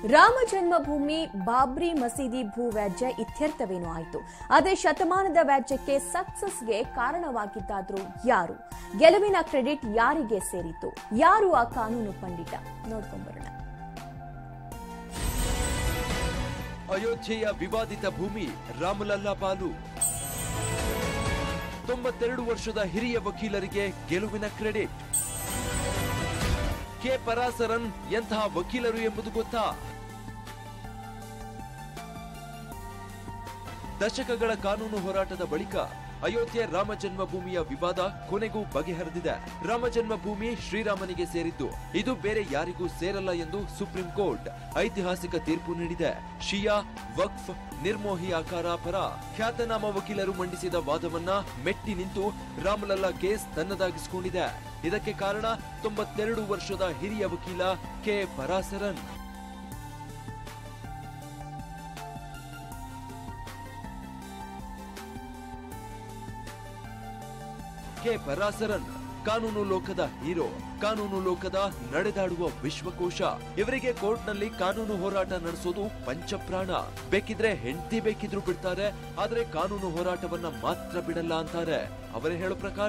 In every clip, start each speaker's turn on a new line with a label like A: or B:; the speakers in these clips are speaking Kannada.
A: ರಾಮ ಜನ್ಮಭೂಮಿ ಬಾಬ್ರಿ ಮಸೀದಿ ಭೂ ವ್ಯಾಜ್ಯ ಇತ್ಯರ್ಥವೇನೋ ಆಯಿತು ಅದೇ ಶತಮಾನದ ವ್ಯಾಜ್ಯಕ್ಕೆ ಸಕ್ಸಸ್ಗೆ ಕಾರಣವಾಗಿದ್ದಾದ್ರೂ ಯಾರು ಗೆಲುವಿನ ಕ್ರೆಡಿಟ್ ಯಾರಿಗೆ ಸೇರಿತು ಯಾರು ಆ ಕಾನೂನು ಪಂಡಿತ ನೋಡ್ಕೊಂಬರೋಣ
B: ಅಯೋಧ್ಯೆಯ ವಿವಾದಿತ ಭೂಮಿ ರಾಮಲಲ್ಲಾ ಪಾಲು ತೊಂಬತ್ತೆರಡು ವರ್ಷದ ಹಿರಿಯ ವಕೀಲರಿಗೆ ಗೆಲುವಿನ ಕ್ರೆಡಿಟ್ ಕೆ ಪರಾಸರನ್ ಎಂತಹ ವಕೀಲರು ಎಂಬುದು ಗೊತ್ತಾ ದಶಕಗಳ ಕಾನೂನು ಹೋರಾಟದ ಬಳಿಕ ಅಯೋಧ್ಯೆ ರಾಮ ಜನ್ಮಭೂಮಿಯ ವಿವಾದ ಕೊನೆಗೂ ಬಗೆಹರಿದಿದೆ ರಾಮ ಜನ್ಮಭೂಮಿ ಶ್ರೀರಾಮನಿಗೆ ಸೇರಿದ್ದು ಇದು ಬೇರೆ ಯಾರಿಗೂ ಸೇರಲ್ಲ ಎಂದು ಸುಪ್ರೀಂ ಕೋರ್ಟ್ ಐತಿಹಾಸಿಕ ತೀರ್ಪು ನೀಡಿದೆ ಶಿಯಾ ವಕ್ಫ್ ನಿರ್ಮೋಹಿ ಆಕಾರ ಪರ ಖ್ಯಾತನಾಮ ವಕೀಲರು ಮಂಡಿಸಿದ ವಾದವನ್ನ ಮೆಟ್ಟಿ ನಿಂತು ರಾಮಲಲ್ಲಾ ಕೇಸ್ ತನ್ನದಾಗಿಸಿಕೊಂಡಿದೆ ಇದಕ್ಕೆ ಕಾರಣ ತೊಂಬತ್ತೆರಡು ವರ್ಷದ ಹಿರಿಯ ವಕೀಲ ಕೆ ಪರಾಸರನ್ ಕೆ ಪರಾಸರನ್ ಕಾನೂನು ಲೋಕದ ಹೀರೋ ಕಾನೂನು ಲೋಕದ ನಡೆದಾಡುವ ವಿಶ್ವಕೋಶ ಇವರಿಗೆ ಕೋರ್ಟ್ನಲ್ಲಿ ಕಾನೂನು ಹೋರಾಟ ನಡೆಸೋದು ಪಂಚಪ್ರಾಣ ಬೇಕಿದ್ರೆ ಹೆಂಡತಿ ಬೇಕಿದ್ರು ಬಿಡ್ತಾರೆ ಆದ್ರೆ ಕಾನೂನು ಹೋರಾಟವನ್ನ ಮಾತ್ರ ಬಿಡಲ್ಲ ಅಂತಾರೆ ಅವರೇ ಹೇಳೋ ಪ್ರಕಾರ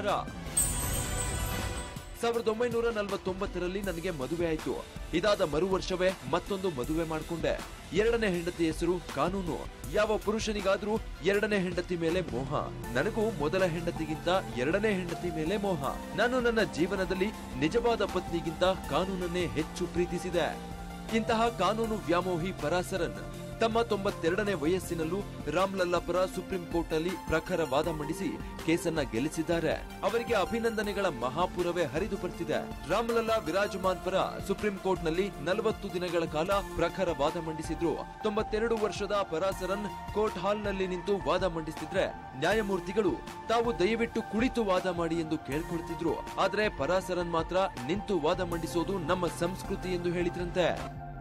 B: ಸಾವಿರದ ಒಂಬೈನೂರ ನಲವತ್ತೊಂಬತ್ತರಲ್ಲಿ ನನಗೆ ಮದುವೆ ಆಯ್ತು ಇದಾದ ಮರು ವರ್ಷವೇ ಮತ್ತೊಂದು ಮದುವೆ ಮಾಡ್ಕೊಂಡೆ ಎರಡನೇ ಹೆಂಡತಿ ಹೆಸರು ಕಾನೂನು ಯಾವ ಪುರುಷನಿಗಾದ್ರೂ ಎರಡನೇ ಹೆಂಡತಿ ಮೇಲೆ ಮೋಹ ನನಗೂ ಮೊದಲ ಹೆಂಡತಿಗಿಂತ ಎರಡನೇ ಹೆಂಡತಿ ಮೇಲೆ ಮೋಹ ನಾನು ನನ್ನ ಜೀವನದಲ್ಲಿ ನಿಜವಾದ ಪತ್ನಿಗಿಂತ ಕಾನೂನನ್ನೇ ಹೆಚ್ಚು ಪ್ರೀತಿಸಿದೆ ಇಂತಹ ಕಾನೂನು ವ್ಯಾಮೋಹಿ ಪರಾಸರನ್ ತಮ್ಮ ತೊಂಬತ್ತೆರಡನೇ ವಯಸ್ಸಿನಲ್ಲೂ ರಾಮ್ಲಲ್ಲಾ ಪರ ಸುಪ್ರೀಂ ಕೋರ್ಟ್ ನಲ್ಲಿ ಪ್ರಖರ ವಾದ ಮಂಡಿಸಿ ಕೇಸನ್ನ ಗೆಲ್ಲಿಸಿದ್ದಾರೆ ಅವರಿಗೆ ಅಭಿನಂದನೆಗಳ ಮಹಾಪುರವೇ ಹರಿದು ಬರ್ತಿದೆ ರಾಮ್ಲಲ್ಲಾ ವಿರಾಜಮಾನ್ ಪರ ಸುಪ್ರೀಂ ಕೋರ್ಟ್ ನಲ್ಲಿ ನಲವತ್ತು ದಿನಗಳ ಕಾಲ ಪ್ರಖರ ವಾದ ಮಂಡಿಸಿದ್ರು ತೊಂಬತ್ತೆರಡು ವರ್ಷದ ಪರಾಸರನ್ ಕೋರ್ಟ್ ಹಾಲ್ ನಲ್ಲಿ ನಿಂತು ವಾದ ಮಂಡಿಸಿದ್ರೆ ನ್ಯಾಯಮೂರ್ತಿಗಳು ತಾವು ದಯವಿಟ್ಟು ಕುಳಿತು ವಾದ ಮಾಡಿ ಎಂದು ಕೇಳ್ಕೊಳ್ತಿದ್ರು ಆದ್ರೆ ಪರಾಸರನ್ ಮಾತ್ರ ನಿಂತು ವಾದ ಮಂಡಿಸೋದು ನಮ್ಮ ಸಂಸ್ಕೃತಿ ಎಂದು ಹೇಳಿದ್ರಂತೆ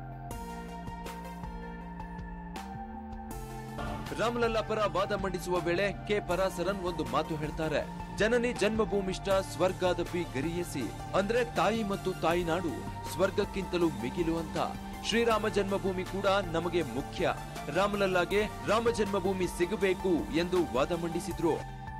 B: ರಾಮಲಲ್ಲಾ ಪರ ವಾದ ಮಂಡಿಸುವ ವೇಳೆ ಕೆ ಪರಾಸರನ್ ಒಂದು ಮಾತು ಹೇಳ್ತಾರೆ ಜನನಿ ಜನ್ಮಭೂಮಿಷ್ಠ ಸ್ವರ್ಗಾದಪಿ ಗರಿಯಸಿ ಅಂದ್ರೆ ತಾಯಿ ಮತ್ತು ತಾಯಿನಾಡು ಸ್ವರ್ಗಕ್ಕಿಂತಲೂ ಮಿಗಿಲು ಅಂತ ಶ್ರೀರಾಮ ಜನ್ಮಭೂಮಿ ಕೂಡ ನಮಗೆ ಮುಖ್ಯ ರಾಮಲಲ್ಲಾಗೆ ರಾಮ ಜನ್ಮಭೂಮಿ ಸಿಗಬೇಕು ಎಂದು ವಾದ ಮಂಡಿಸಿದ್ರು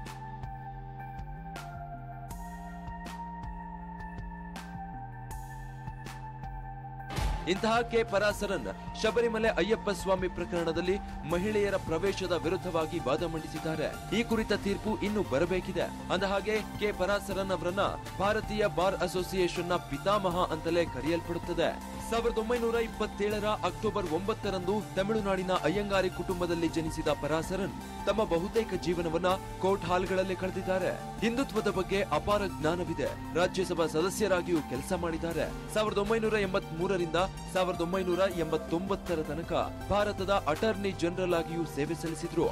B: ಇಂತಹ ಕೆ ಪರಾಸರನ್ ಶಬರಿಮಲೆ ಅಯ್ಯಪ್ಪ ಸ್ವಾಮಿ ಪ್ರಕರಣದಲ್ಲಿ ಮಹಿಳೆಯರ ಪ್ರವೇಶದ ವಿರುದ್ಧವಾಗಿ ವಾದ ಮಂಡಿಸಿದ್ದಾರೆ ಈ ಕುರಿತ ತೀರ್ಪು ಇನ್ನು ಬರಬೇಕಿದೆ ಅಂದಹಾಗೆ ಕೆ ಪರಾಸರನ್ ಅವರನ್ನ ಭಾರತೀಯ ಬಾರ್ ಅಸೋಸಿಯೇಷನ್ನ ಪಿತಾಮಹ ಅಂತಲೇ ಕರೆಯಲ್ಪಡುತ್ತದೆ ಸಾವಿರದ ಒಂಬೈನೂರ ಇಪ್ಪತ್ತೇಳರ ಅಕ್ಟೋಬರ್ ಒಂಬತ್ತರಂದು ತಮಿಳುನಾಡಿನ ಅಯ್ಯಂಗಾರಿ ಕುಟುಂಬದಲ್ಲಿ ಜನಿಸಿದ ಪರಾಸರನ್ ತಮ್ಮ ಬಹುತೇಕ ಜೀವನವನ್ನ ಕೋರ್ಟ್ ಹಾಲ್ಗಳಲ್ಲೇ ಕಳೆದಿದ್ದಾರೆ ಹಿಂದುತ್ವದ ಬಗ್ಗೆ ಅಪಾರ ಜ್ಞಾನವಿದೆ ರಾಜ್ಯಸಭಾ ಸದಸ್ಯರಾಗಿಯೂ ಕೆಲಸ ಮಾಡಿದ್ದಾರೆ ಸಾವಿರದ ಒಂಬೈನೂರ ಎಂಬತ್ ಮೂರರಿಂದ ಸಾವಿರದ ಒಂಬೈನೂರ ಎಂಬತ್ತೊಂಬತ್ತರ ತನಕ ಭಾರತದ ಅಟಾರ್ನಿ ಜನರಲ್ ಆಗಿಯೂ ಸೇವೆ ಸಲ್ಲಿಸಿದ್ರು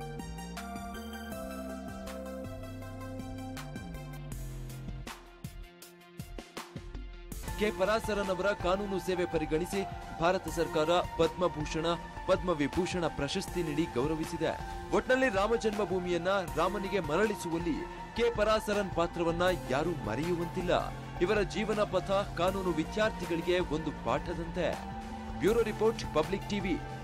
B: ಕೆ ಪರಾಸರನ್ ಅವರ ಕಾನೂನು ಸೇವೆ ಪರಿಗಣಿಸಿ ಭಾರತ ಸರ್ಕಾರ ಪದ್ಮಭೂಷಣ ಪದ್ಮವಿಭೂಷಣ ಪ್ರಶಸ್ತಿ ನೀಡಿ ಗೌರವಿಸಿದೆ ಒಟ್ನಲ್ಲಿ ರಾಮ ಜನ್ಮಭೂಮಿಯನ್ನ ರಾಮನಿಗೆ ಮರಳಿಸುವಲ್ಲಿ ಕೆ ಪರಾಸರನ್ ಪಾತ್ರವನ್ನ ಯಾರೂ ಮರೆಯುವಂತಿಲ್ಲ ಇವರ ಜೀವನ ಪಥ ಕಾನೂನು ವಿದ್ಯಾರ್ಥಿಗಳಿಗೆ ಒಂದು ಪಾಠದಂತೆ ಬ್ಯೂರೋ ರಿಪೋರ್ಟ್ ಪಬ್ಲಿಕ್ ಟಿವಿ